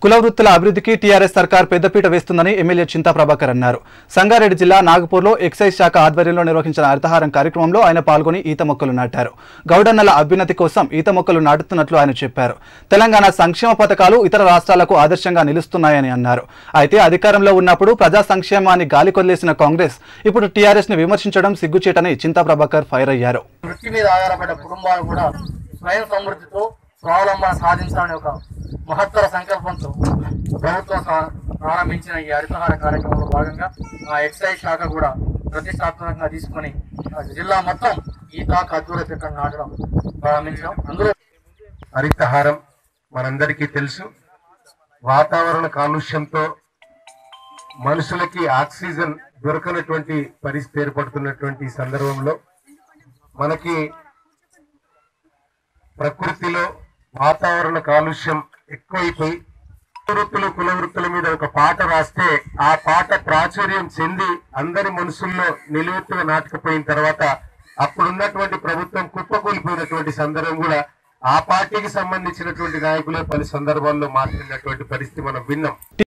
కుల వృత్తుల అభివృద్ధికి టీఆర్ఎస్ సర్కార్ పెద్దపీట వేస్తుందని ఎమ్మెల్యే చింతా ప్రభాకర్ అన్నారు సంగారెడ్డి జిల్లా నాగపూర్లో ఎక్సైజ్ శాఖ ఆధ్వర్యంలో నిర్వహించిన హరితహారం కార్యక్రమంలో ఆయన పాల్గొని ఈత మొక్కలు నాటారు గౌడన్నల అభ్యున్నతి కోసం ఈత మొక్కలు నాటుతున్నట్లు ఆయన చెప్పారు తెలంగాణ సంక్షేమ పథకాలు ఇతర రాష్ట్రాలకు ఆదర్శంగా నిలుస్తున్నాయని అన్నారు అయితే అధికారంలో ఉన్నప్పుడు ప్రజా సంక్షేమాన్ని గాలికొదిలేసిన కాంగ్రెస్ ఇప్పుడు టీఆర్ఎస్ ని విమర్శించడం సిగ్గుచేటని చింతా ప్రభాకర్ ఫైర్ అయ్యారు వృత్తి మీద ఆధారపడ్డ కుటుంబాలు కూడా స్వయం సమృద్ధితో స్వావలంబన సాధించాలనే ఒక మహత్తర సంకల్పంతో ప్రభుత్వం సా- ప్రారంభించిన ఈ హరితహార కార్యక్రమంలో భాగంగా ఆ ఎక్సైజ్ శాఖ కూడా ప్రతిష్టాత్మకంగా తీసుకొని ఆ జిల్లా మొత్తం ఈత ఖర్జూర చెట్లను నాటడం ప్రారంభించాం అందులో హరితహారం మనందరికీ తెలుసు వాతావరణ కాలుష్యంతో మనుషులకి ఆక్సిజన్ దొరకనటువంటి పరిస్థితి ఏర్పడుతున్నటువంటి ఈ సందర్భంలో మనకి ప్రకృతిలో వాతావరణ కాలుష్యం ఎక్కువైపోయి వృత్తులు కుల వృత్తుల మీద ఒక పాట రాస్తే ఆ పాట ప్రాచుర్యం చెంది అందరి మనసుల్లో నిలువెత్తుగా నాటుకుపోయిన తర్వాత అప్పుడున్నటువంటి ప్రభుత్వం కుప్పకూలిపోయినటువంటి సందర్భం కూడా ఆ పార్టీకి సంబంధించినటువంటి నాయకులే పలు సందర్భాల్లో మాట్లాడినటువంటి పరిస్థితి మనం విన్నాం